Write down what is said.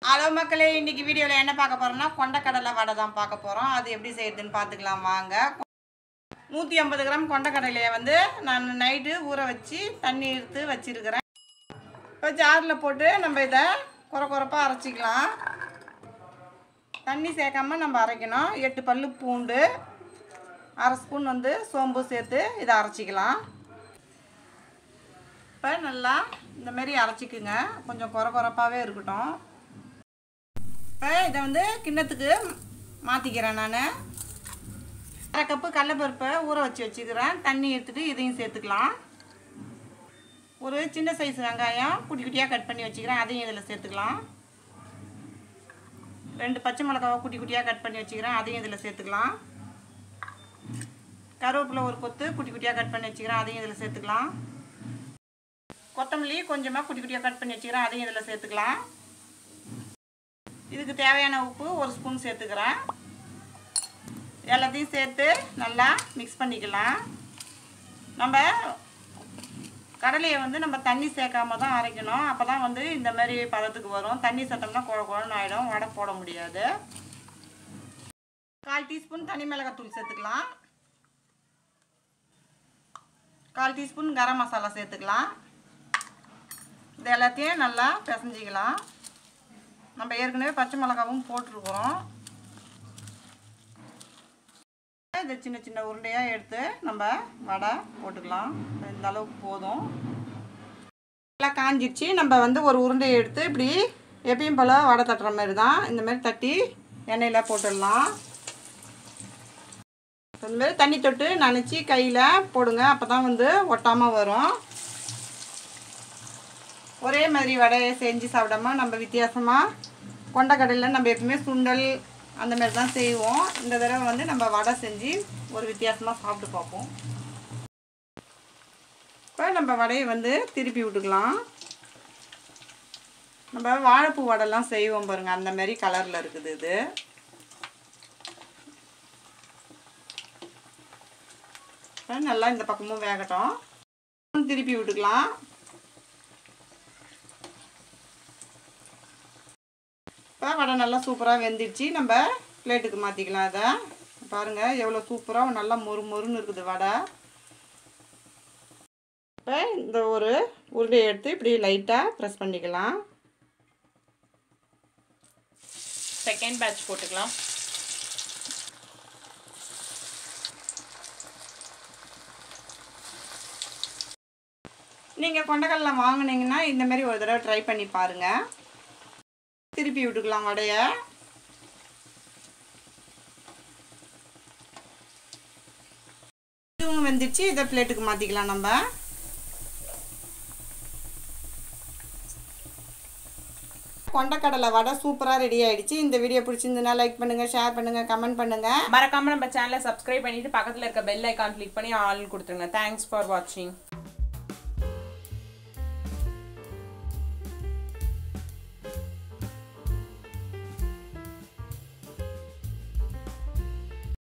hello மக்களே இன்னைக்கு வீடியோவில் என்ன பார்க்க போகிறோம்னா கொண்டக்கடலை வடை தான் பார்க்க போகிறோம் அது எப்படி செய்யறதுன்னு பார்த்துக்கலாம் வாங்க நூற்றி ஐம்பது கிராம் கொண்டக்கடலையை வந்து நான் நைட்டு ஊற வச்சு தண்ணி எடுத்து வச்சிருக்கிறேன் இப்போ ஜாரில் போட்டு நம்ம இதை குறை குறைப்பாக அரைச்சிக்கலாம் தண்ணி சேர்க்காம நம்ம அரைக்கணும் எட்டு பல்லு பூண்டு அரை ஸ்பூன் வந்து சோம்பு சேர்த்து இதை அரைச்சிக்கலாம் இப்போ நல்லா இந்த மாதிரி அரைச்சிக்குங்க கொஞ்சம் குறை குறைப்பாகவே இருக்கட்டும் இப்போ இதை வந்து கிண்ணத்துக்கு மாற்றிக்கிறேன் நான் அரை கப்பு கடலப்பருப்பை ஊற வச்சு வச்சுக்கிறேன் தண்ணி எடுத்துகிட்டு இதையும் சேர்த்துக்கலாம் ஒரு சின்ன சைஸ் வெங்காயம் குட்டி குட்டியாக கட் பண்ணி வச்சுக்கிறேன் அதையும் இதில் சேர்த்துக்கலாம் ரெண்டு பச்சை மிளகாவை குட்டி குட்டியாக கட் பண்ணி வச்சுக்கிறேன் அதையும் இதில் சேர்த்துக்கலாம் கருவேப்பிலை ஒரு கொத்து குட்டி குட்டியாக கட் பண்ணி வச்சுக்கிறேன் அதையும் இதில் சேர்த்துக்கலாம் கொத்தமல்லி கொஞ்சமாக குட்டி குட்டியாக கட் பண்ணி வச்சுக்கிறேன் அதையும் இதில் சேர்த்துக்கலாம் இதுக்கு தேவையான உப்பு ஒரு ஸ்பூன் சேர்த்துக்கிறேன் எல்லாத்தையும் சேர்த்து நல்லா மிக்ஸ் பண்ணிக்கலாம் நம்ம கடலையை வந்து நம்ம தண்ணி சேர்க்காம தான் அரைக்கணும் அப்போ தான் வந்து இந்த மாதிரி பதத்துக்கு வரும் தண்ணி சேர்த்தோம்னா குழ குழன்னு ஆகிடும் வடை போட முடியாது கால் டீஸ்பூன் தனி மிளகாத்தூள் சேர்த்துக்கலாம் கால் டீஸ்பூன் கரம் மசாலா சேர்த்துக்கலாம் இது எல்லாத்தையும் நல்லா பிசைஞ்சிக்கலாம் நம்ம ஏற்கனவே பச்சை மிளகாவும் போட்டிருக்கிறோம் இதை சின்ன சின்ன உருண்டையாக எடுத்து நம்ம வடை போட்டுக்கலாம் இந்த அளவுக்கு போதும் நல்லா காஞ்சிடுச்சு நம்ம வந்து ஒரு உருண்டையை எடுத்து இப்படி எப்பயும் போல் வடை தட்டுற மாதிரி தான் இந்த மாதிரி தட்டி எண்ணெயில் போட்டுடலாம் இந்த மாதிரி தண்ணி தொட்டு நனைச்சி கையில் போடுங்க அப்போ தான் வந்து ஒட்டாமல் வரும் ஒரே மாதிரி வடையை செஞ்சு சாப்பிடாம நம்ம வித்தியாசமாக கொண்டக்கடலையில் நம்ம எப்பவுமே சுண்டல் அந்த மாதிரி தான் செய்வோம் இந்த தடவை வந்து நம்ம வடை செஞ்சு ஒரு வித்தியாசமாக சாப்பிட்டு பார்ப்போம் இப்போ நம்ம வடையை வந்து திருப்பி விட்டுக்கலாம் நம்ம வாழைப்பூ வடைலாம் செய்வோம் பாருங்கள் அந்த மாதிரி கலரில் இருக்குது இது இப்போ நல்லா இந்த பக்கமும் வேகட்டும் திருப்பி விட்டுக்கலாம் இப்போ வடை நல்லா சூப்பராக வெந்துடுச்சு நம்ம பிளேட்டுக்கு மாற்றிக்கலாம் அதை பாருங்கள் எவ்வளோ சூப்பராக நல்லா மொறு மொறுன்னு இருக்குது வடை இப்போ இந்த ஒரு உருண்டையை எடுத்து இப்படி லைட்டாக ப்ரெஸ் பண்ணிக்கலாம் செகண்ட் பேட்ச் போட்டுக்கலாம் நீங்கள் கொண்டக்கடலை வாங்கினீங்கன்னா இந்த மாதிரி ஒரு தடவை ட்ரை பண்ணி பாருங்கள் திருப்பி விட்டுக்கலாம் வடையை இதுவும் வெந்துச்சு இதை பிளேட்டுக்கு மாற்றிக்கலாம் நம்ம கொண்டக்கடலை வடை சூப்பராக ரெடி ஆயிடுச்சு இந்த வீடியோ பிடிச்சிருந்ததுன்னா லைக் பண்ணுங்கள் ஷேர் பண்ணுங்கள் கமெண்ட் பண்ணுங்கள் மறக்காம நம்ம சேனலை சப்ஸ்கிரைப் பண்ணிட்டு பக்கத்துல இருக்க பெல் ஐக்கான் கிளிக் பண்ணி ஆல் கொடுத்துருங்க தேங்க்ஸ் ஃபார் வாட்சிங்